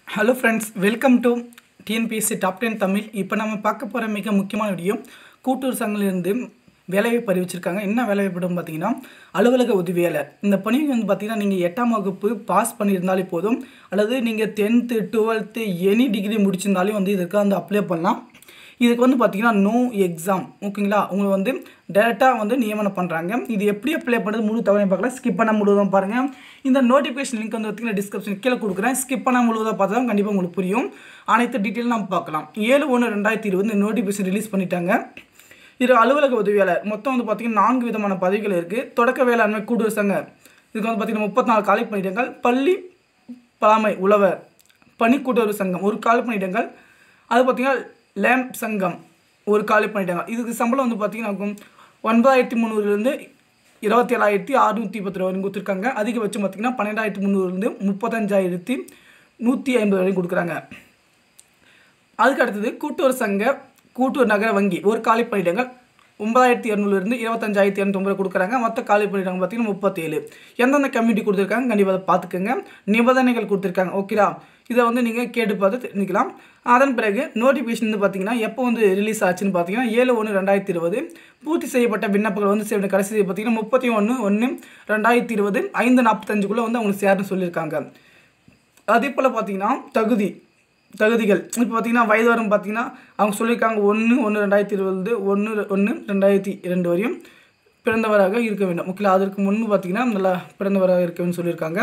hello friends welcome to TNPSC top ten Tamil இப்போ நம்ம பார்க்க போகிற மிக முக்கியமான வீடியோ கூட்டூர் சங்கிலிருந்து வேலைவாய்ப்பு அறிவிச்சிருக்காங்க என்ன வேலைவாய்ப்பு பார்த்தீங்கன்னா அலுவலக உதவியாளர் இந்த பணி வந்து பார்த்தீங்கன்னா நீங்கள் எட்டாம் வகுப்பு பாஸ் பண்ணியிருந்தாலே போதும் அல்லது நீங்கள் டென்த்து டுவெல்த்து எனி டிகிரி முடிச்சிருந்தாலே வந்து இதற்கு வந்து அப்ளை பண்ணலாம் இதுக்கு வந்து பார்த்தீங்கன்னா நோ எக்ஸாம் ஓகேங்களா உங்களை வந்து டேரெக்டாக வந்து நியமனம் பண்ணுறாங்க இது எப்படி அப்ளை பண்ணுறது முழு தவறை பார்க்கலாம் ஸ்கிப் பண்ண முழுவதும் பாருங்கள் இந்த நோட்டிஃபிகேஷன் லிங்க் வந்து பார்த்தீங்கன்னா டிஸ்கிரிப்ஷன் கீழே கொடுக்குறேன் ஸ்கிப் பண்ண முழுவதாக பார்த்தா தான் கண்டிப்பாக உங்களுக்கு புரியும் அனைத்து டீட்டெயிலும் நம்ம பார்க்கலாம் ஏழு ஒன்று ரெண்டாயிரத்தி இருபது இந்த நோட்டிஃபிகேஷன் ரிலீஸ் பண்ணிட்டாங்க இது அலுவலக உதவியாளர் மொத்தம் வந்து பார்த்தீங்கன்னா நான்கு விதமான பதவிகள் இருக்குது தொடக்க வேளாண்மை கூடுதல் சங்க இதுக்கு வந்து பார்த்தீங்கன்னா முப்பத்தி நாலு காலை பணியிடங்கள் பள்ளி பழமை உழவர் பணிக்கூட்டுறவு சங்கம் ஒரு காலி பணியிடங்கள் அது பார்த்தீங்கன்னா லேம்ப் சங்கம் ஒரு காலி பணியிடங்கள் இதுக்கு சம்பளம் வந்து பார்த்தீங்கன்னா ஒன்பதாயிரத்தி முந்நூறுலேருந்து இருபத்தி ஏழாயிரத்தி அறுநூற்றி பத்து ரூபா வரைக்கும் கொடுத்துருக்காங்க அதிகபட்சம் பார்த்தீங்கன்னா பன்னெண்டாயிரத்தி முந்நூறுலேருந்து முப்பத்தஞ்சாயிரத்தி நூற்றி ஐம்பது வரைக்கும் கொடுக்குறாங்க அதுக்கு அடுத்தது கூட்டுறவு சங்க கூட்டுறவு நகர வங்கி ஒரு காலி பணியிடங்கள் ஒன்பதாயிரத்தி இரநூறுலேருந்து இருபத்தஞ்சாயிரத்தி இரநூத்தொம்பது கொடுக்குறாங்க மொத்த காலி பணியிடங்கள் பார்த்தீங்கன்னா முப்பத்தேழு எந்தெந்த கம்யூனிட்டி கொடுத்துருக்காங்க கண்டிப்பாக அதை பார்த்துக்கோங்க நிபந்தனைகள் கொடுத்துருக்காங்க ஓகேடா இதை வந்து நீங்கள் கேட்டு பார்த்து தெரிஞ்சுக்கலாம் அதன் பிறகு நோட்டிஃபிகேஷன் வந்து பார்த்தீங்கன்னா எப்போ வந்து ரிலீஸ் ஆச்சுன்னு பார்த்தீங்கன்னா ஏழு ஒன்று ரெண்டாயிரத்தி இருபது பூர்த்தி செய்யப்பட்ட விண்ணப்பங்கள் வந்து செய்ய கடைசி பார்த்தீங்கன்னா முப்பத்தி ஒன்று ஒன்று ரெண்டாயிரத்தி இருபது ஐந்து நாற்பத்தஞ்சுக்குள்ளே வந்து அவங்களுக்கு சேருன்னு சொல்லியிருக்காங்க அதே போல் பார்த்தீங்கன்னா தகுதி தகுதிகள் இப்போ பார்த்தீங்கன்னா வயது வரும் பார்த்தீங்கன்னா அவங்க சொல்லியிருக்காங்க ஒன்று ஒன்று ரெண்டாயிரத்தி இருபது ஒன்று ஒன்று ரெண்டாயிரத்தி இரண்டு வரையும் பிறந்தவராக இருக்க வேண்டும் ஓகேங்களா அதற்கு முன்பு பார்த்தீங்கன்னா நல்லா பிறந்தவராக இருக்க வேண்டும் சொல்லியிருக்காங்க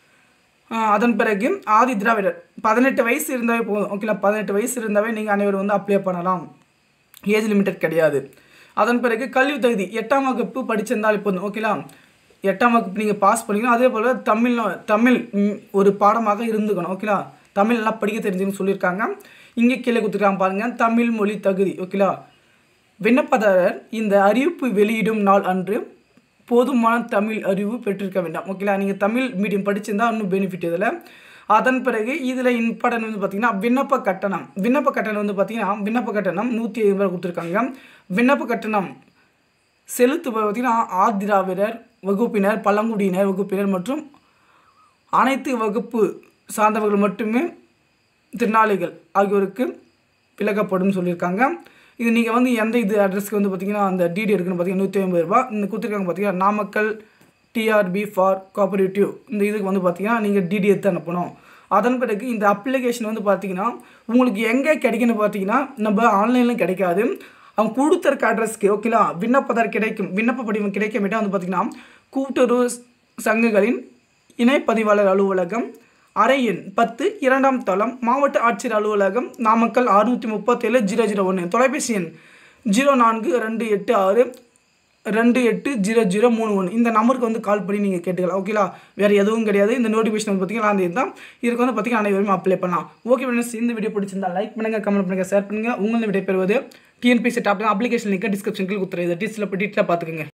ஆஹ் அதன் பிறகு ஆதி திராவிடர் பதினெட்டு வயசு இருந்தாவே போதும் ஓகேங்களா பதினெட்டு வயசு இருந்தாவே நீங்கள் அனைவரும் வந்து அப்ளை பண்ணலாம் ஏஜ் லிமிட்டட் கிடையாது அதன் பிறகு கல்வி தகுதி எட்டாம் வகுப்பு படிச்சிருந்தாலே போதும் ஓகேங்களா எட்டாம் வகுப்பு நீங்கள் பாஸ் பண்ணிக்கணும் அதே போல் தமிழ் தமிழ் ம், ஒரு பாடமாக இருந்துக்கணும் ஓகேங்களா தமிழ் நல்லா படிக்க தெரிஞ்சுன்னு சொல்லியிருக்காங்க இங்கே கீழே கொடுத்துருக்காங்க பாருங்கள் தமிழ் மொழி தகுதி ஓகேங்களா விண்ணப்பதாரர் இந்த அறிவிப்பு வெளியிடும் நாள் அன்று போதுமான தமிழ் அறிவு பெற்றிருக்க வேண்டாம் ஓகேங்களா நீங்கள் தமிழ் மீடியம் படிச்சிருந்தா இன்னும் பெனிஃபிட் இதில் அதன் பிறகு இதில் இம்பார்ட்டன் வந்து பார்த்தீங்கன்னா விண்ணப்ப கட்டணம் விண்ணப்ப கட்டணம் வந்து பார்த்தீங்கன்னா விண்ணப்ப கட்டணம் நூற்றி ஐம்பது ரூபா கொடுத்துருக்காங்க விண்ணப்ப கட்டணம் செலுத்துபவர் பார்த்தீங்கன்னா ஆதிராவிடர் வகுப்பினர் பழங்குடியினர் வகுப்பினர் மற்றும் அனைத்து வகுப்பு சார்ந்தவர்கள் மட்டுமே திறனாளிகள் ஆகியோருக்கு விலகப்படும் சொல்லியிருக்காங்க இது நீங்கள் வந்து எந்த இது அட்ரஸ்க்கு வந்து பார்த்தீங்கன்னா அந்த டிடி இருக்குன்னு பார்த்தீங்கன்னா நூற்றி ஐம்பது ரூபா இந்த கொடுத்துருக்காங்க பார்த்தீங்கன்னா நாமக்கல் டிஆர்பி ஃபார் கோஆபரேட்டிவ் இந்த இதுக்கு வந்து பார்த்தீங்கன்னா நீங்கள் டிடி எடுத்து அனுப்பணும் அதன் பிறகு இந்த அப்ளிகேஷன் வந்து பார்த்தீங்கன்னா உங்களுக்கு எங்கே கிடைக்குன்னு பார்த்தீங்கன்னா நம்ம ஆன்லைனில் கிடைக்காது அவங்க கொடுத்துருக்க அட்ரஸ்க்கு ஓகேங்களா விண்ணப்பதார் கிடைக்கும் விண்ணப்ப படிவம் கிடைக்க விட்டால் வந்து பார்த்தீங்கன்னா கூட்டுறவு சங்கங்களின் இணைப்பதிவாளர் அலுவலகம் அறை எண் பத்து இரண்டாம் தளம் மாவட்ட ஆட்சியர் அலுவலகம் நாமக்கல் அறுநூற்றி முப்பத்தேழு ஜீரோ ஜீரோ ஒன்று தொலைபேசி எண் ஜீரோ நான்கு ரெண்டு எட்டு ஆறு ரெண்டு எட்டு ஜீரோ ஜீரோ மூணு ஒன்று இந்த நம்பருக்கு வந்து கால் பண்ணி நீங்கள் கேட்டுக்கலாம் ஓகேலா வேறு எதுவும் கிடையாது இந்த நோட்டிஃபிகேஷன் வந்து பார்த்தீங்கன்னா அந்த இதுதான் இதுக்கு வந்து பார்த்தீங்கன்னா அனைவரும் அப்ளை பண்ணலாம் ஓகே ஃப்ரெண்ட்ஸ் இந்த வீடியோ பிடிச்சிருந்தா லைக் பண்ணுங்கள் கமெண்ட் பண்ணுங்கள் ஷேர் பண்ணுங்கள் உங்களை விடைபெறுவது TNPSC top application link description கீழே கொடுத்துருது டீச்சரில் போய் டீட்டெயிலாக பார்த்துக்கோங்க